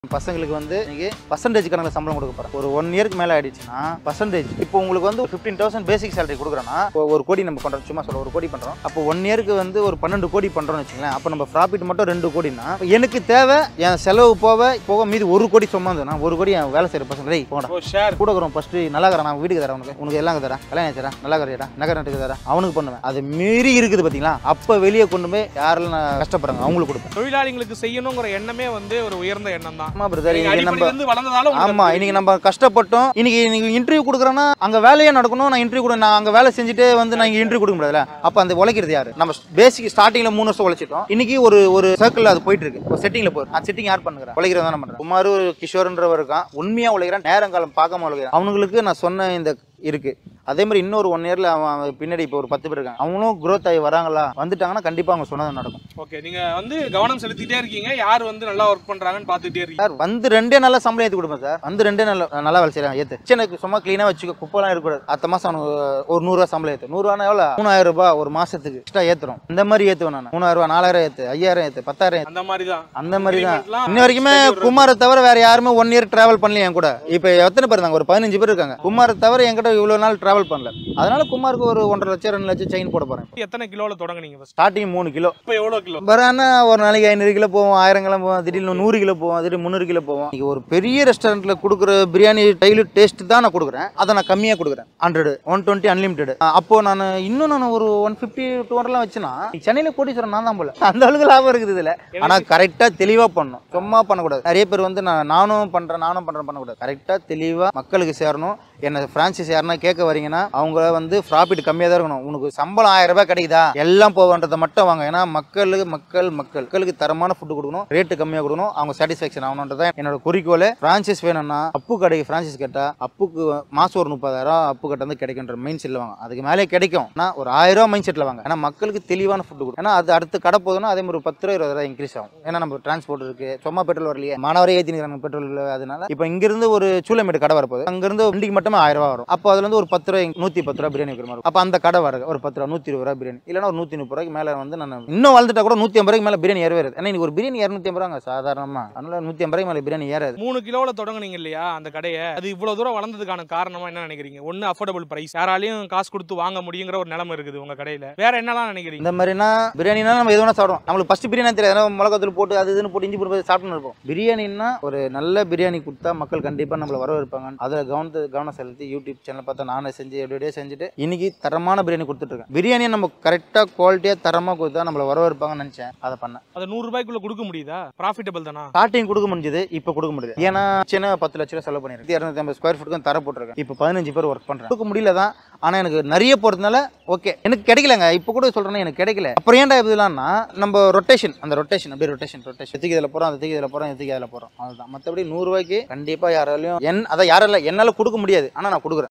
பசங்களுக்கு வந்து இன்னைக்கு பர்சன்டேஜ் கணக்கில் சம்பளம் கொடுக்க போகிறேன் ஒரு ஒன் இயருக்கு மேலே ஆயிடுச்சுன்னா பர்சன்டேஜ் இப்போ உங்களுக்கு வந்து ஃபிஃப்டீன் தௌசண்ட் பேசிக் சேலரி கொடுக்குறோன்னா இப்போ ஒரு கோடி நம்ம பண்ணுறோம் சும்மா சொல்ல ஒரு கோடி பண்ணுறோம் அப்போ ஒன் இயருக்கு வந்து ஒரு பன்னெண்டு கோடி பண்ணுறோம்னு வச்சுங்களேன் அப்போ நம்ம ப்ராஃபிட் மட்டும் ரெண்டு கோடினா அப்ப எனக்கு தேவை என் செலவு போக போக மீதி ஒரு கோடி சும்மா இருந்ததுன்னா ஒரு கோடி என் வேலை செய்கிற பசங்க டேய் போடா ஓ ஷேர் கூட இருக்கிறோம் ஃபர்ஸ்ட் நல்லா இருக்கிறேன் நான் வீட்டுக்கு தரேன் உனக்கு உனக்கு எல்லாம் தரேன் கல்யாணம் ஆச்சுடா நல்லா இருக்கிறியடா நகர் நட்டுக்கு தரேன் அவனுக்கு பண்ணுவேன் அது மீறி இருக்குது பார்த்தீங்களா அப்போ வெளியே கொண்டு போய் யாரெல்லாம் நான் கஷ்டப்படுறாங்க அவங்களுக்கு கொடுப்பேன் தொழிலாளிகளுக்கு செய்யணுங்கிற எண்ணமே வந்து ஒரு உயர்ந்த எண்ணம் தான் ஆமா பிரதர் நீங்க இன்னைக்கு நம்ம அடிப்படையில இருந்து வளர்ந்ததால உங்களுக்கு ஆமா அது இன்னைக்கு நம்ம கஷ்டப்பட்டோம் இன்னைக்கு நீங்க இன்டர்வியூ கொடுக்குறோன்னா அங்க வேலையே நடக்கணும் நான் இன்டர்வியூ கொடு நான் அங்க வேலை செஞ்சுட்டு வந்து நான் இங்க இன்டர்வியூ கொடுக்க முடியாதுல அப்ப அந்த உழைக்கிறது யாரு நம்ம பேசிக் ஸ்டார்டிங்ல மூணு வருஷம் உழைச்சிட்டோம் இன்னைக்கு ஒரு ஒரு சர்க்கிள் அது போயிட்டு இருக்கு ஒரு செட்டிங்ல போயிருக்கு அந்த செட்டிங் யார் பண்ணுறேன் உழைக்கிறது தான் பண்றேன் குமார் கிஷோர்ன்றவர் இருக்கான் உண்மையா உழைக்கிறான் நேரங்காலம் பார்க்காம உழைக்கிறான் அவனுங்களுக்கு நான் சொன்ன இந்த இருக்கு அதே மாதிரி இன்னொரு ஒன் இயர்ல அவன் அவன் பின்னாடி இப்போ ஒரு பத்து பேர் இருக்காங்க அவங்களும் growth ஆகி வராங்களா வந்துட்டாங்கன்னா கண்டிப்பா அவங்க சொன்னது நடக்கும் ஓகே நீங்க வந்து கவனம் செலுத்திட்டே இருக்கீங்க யார் வந்து நல்லா ஒர்க் பண்றாங்கன்னு பார்த்துட்டே இருக்கீங்க சார் வந்து ரெண்டே நாளா சம்பளம் ஏற்றி கொடுப்பேன் சார் வந்து ரெண்டே நாள் நல்லா வேலை செய்யறாங்க ஏத்து சரி, எனக்கு சும்மா க்ளீனாக வச்சுக்க குப்பைலாம் இருக்கக்கூடாது அடுத்த மாதம் அவனுக்கு ஒரு நூறுரூவா சம்பளம் ஏற்று நூறுரூவா எவ்வளோ மூணாயிரம் ரூபாய் ஒரு மாசத்துக்கு எக்ஸ்ட்ரா ஏற்றுறோம் இந்த மாதிரி ஏற்றுவேன் நான் மூணாயிரம் ரூபா நாலாயிரம் ஏற்று ஐயாயிரம் ஏற்று பத்தாயிரம் ஏற்று அந்த மாதிரி தான் அந்த மாதிரி தான் Agreement-லாம் இன்ன வரைக்குமே stage ஒரு- குமாரை தவிர வேற யாருமே ஒன் இயர் டிராவல் பண்ணல என் கூட இப்போ எத்தனை பேர் இருந்தாங்க ஒரு பதினஞ்சு பேர் இருக்காங்க குமாரை தவிர என்கிட்ட இவ்வளோ நாள் டிராவல் பண்ணல அதனால குமாருக்கு ஒரு ஒன்றரை லட்சம் ரெண்டு லட்சம் செயின் போட போறேன் எத்தனை கிலோல தொடங்குனீங்க ஃபர்ஸ்ட் ஸ்டார்டிங் மூணு கிலோ இப்போ எவ்வளவு கிலோ பரானா ஒரு நாளைக்கு ஐநூறு கிலோ போவோம் ஆயிரம் கிலோ போவோம் திடீர்னு நூறு கிலோ போவோம் திடீர்னு முந்நூறு கிலோ போவோம் இன்னைக்கு ஒரு பெரிய ரெஸ்டாரண்ட்ல கொடுக்குற பிரியாணி டெய்லி டேஸ்ட் தான் நான் கொடுக்குறேன் அதை நான் கம்மியாக கொடுக்குறேன் ஹண்ட்ரட் ஒன் டுவெண்ட்டி அன்லிமிட்டெட் அப்போ நான் இன்னும் நான் ஒரு ஒன் ஃபிஃப்டி டூ ஹண்ட்ரட்லாம் வச்சுனா சென்னையில் கோடீஸ்வரன் நான் தான் போல அந்த அளவுக்கு லாபம் இருக்குது இதில் ஆனால் கரெக்டாக தெளிவாக பண்ணணும் சும்மா பண்ணக்கூடாது நிறைய பேர் வந்து நான் நானும் பண்ணுறேன் நானும் பண்ணுறேன் பண்ணக்கூடாது கரெக்டாக தெளிவாக மக்களுக்கு சேரணும் என்ன ஃப்ரான்ச்சைஸ் யாருன்னா கேட்க வரீங்கன்னா அவங்க வந்து ப்ராஃபிட் கம்மியாக தான் இருக்கணும் உனக்கு சம்பளம் ஆயிரம் ரூபாய் கிடைக்குதா எல்லாம் போவன்றதை மட்டும் வாங்க ஏன்னா மக்களுக்கு மக்கள் மக்கள் மக்களுக்கு தரமான ஃபுட்டு கொடுக்கணும் ரேட்டு கம்மியாக கொடுக்கணும் அவங்க சாட்டிஸ்ஃபேக்ஷன் ஆகணுன்றது தான் என்னோட குறிக்கோள் ஃப்ரான்ச்சைஸ் வேணும்னா அப்பு கடைக்கு ஃப்ரான்ச்சைஸ் கேட்டால் அப்புக்கு மாதம் ஒரு முப்பதாயிரம் அப்பு கட்ட வந்து கிடைக்குன்ற மைண்ட் செட்டில் வாங்க அதுக்கு மேலே கிடைக்கும் ஆனால் ஒரு ஆயிரம் ரூபா மைண்ட் செட்டில் வாங்க ஏன்னா மக்களுக்கு தெளிவான ஃபுட்டு கொடுக்கும் ஏன்னா அது அடுத்து கடை போதுன்னா அதே மாதிரி ஒரு பத்து ரூபா இருபது ரூபா இன்க்ரீஸ் ஆகும் ஏன்னா நம்ம டிரான்ஸ்போர்ட் இருக்கு சும்மா பெட்ரோல் வரலையே மாணவரே ஏற்றினுக்கிறாங்க பெட்ரோல் இல்லை அதனால இப்போ இங்கிருந்து ஒரு சூளமேடு கடை வரப்போகுது அங்கிருந்து வண்டிக்கு மட்டுமே ஆயிரம் ரூபா வரும் அப்போ அதுல இருந்து ஒரு பத்து ரூபாய் நூற்றி பத்து ரூபா பிரியாணி வைக்கிற மாதிரி இருக்கும். அப்போ அந்த கடை வர ஒரு பத்து ரூபா நூற்றி இருபது ரூபா பிரியாணி இல்லைன்னா ஒரு நூற்றி முப்பது ரூபாய்க்கு மேலே வந்து நான் இன்னும் வளர்ந்துட்டா கூட நூற்றி ஐம்பது ரூபாய்க்கு மேலே பிரியாணி ஏறவே ஏறாது. ஏன்னா இன்னைக்கு ஒரு பிரியாணி இரநூத்தி ஐம்பது ரூபாங்க சாதாரணமாக அதனால நூற்றி ஐம்பது ரூபாய்க்கு மேலே பிரியாணி ஏறாது மூணு கிலோல தொடங்குனீங்க இல்லையா அந்த கடையை அது இவ்வளவு தூரம் வளர்ந்ததுக்கான காரணமா என்ன நினைக்கிறீங்க ஒண்ணு அஃபோர்டபுள் பிரைஸ் யாராலையும் காசு கொடுத்து வாங்க முடியுங்கிற ஒரு நிலைமை இருக்குது உங்க கடையில வேற என்னலாம் நினைக்கிறீங்க இந்த மாதிரினா பிரியாணினா நம்ம எது வேணா சாப்பிடுவோம் நம்மளுக்கு ஃபர்ஸ்ட் பிரியாணி தெரியாது ஏன்னா மிளகாத்தூள் போட்டு அது இதுன்னு போட்டு இஞ்சி போட்டு சாப்பிட்டு இருப்போம் பிரியாணின்னா ஒரு நல்ல பிரியாணி கொடுத்தா மக்கள் கண்டிப்பாக நம்மளை வரவேற்பாங்க அதில் கவனத்தை கவனம் செலுத்தி யூடியூப் சேனல் பார்த்தா நானே செஞ்சு எப்படியே செஞ்சுட்டு இன்னைக்கு தரமான பிரியாணி கொடுத்துட்ருக்கேன் பிரியாணியை நம்ம கரெக்டாக குவாலிட்டியாக தரமாக கொடுத்தா நம்மளை வரவேற்பாங்கன்னு நினச்சேன் அதை பண்ணேன் அதை நூறு ரூபாய்க்குள்ள கொடுக்க முடியுதா ப்ராஃபிட்டபிள் தானா ஸ்டார்டிங் கொடுக்க முடிஞ்சது இப்போ கொடுக்க முடியுது ஏன்னா சின்ன பத்து லட்ச ரூபா செலவு பண்ணிருக்கேன் இரநூத்தி ஐம்பது ஸ்கொயர் ஃபீட்டுக்கும் தர போட்டிருக்கேன் இப்போ பதினஞ்சு பேர் ஒர்க் பண்ணுறேன் கொடுக்க முடியல தான் ஆனால் எனக்கு நிறைய போகிறதுனால ஓகே எனக்கு கிடைக்கலங்க இப்போ கூட சொல்கிறேன்னா எனக்கு கிடைக்கல அப்புறம் ஏன்டா இப்படிலாம்னா நம்ம ரொட்டேஷன் அந்த ரொட்டேஷன் அப்படியே ரொட்டேஷன் ரொட்டேஷன் எத்துக்கு இதில் போகிறோம் அந்த இதில் போகிறோம் எத்துக்கு அதில் போகிறோம் அதுதான் மற்றபடி நூறுரூவாய்க்கு கண்டிப்பாக யாராலையும் என் அதை யாரால என்னால் கொடுக்க முடியாது ஆனால் நான் கொடுக்குறேன்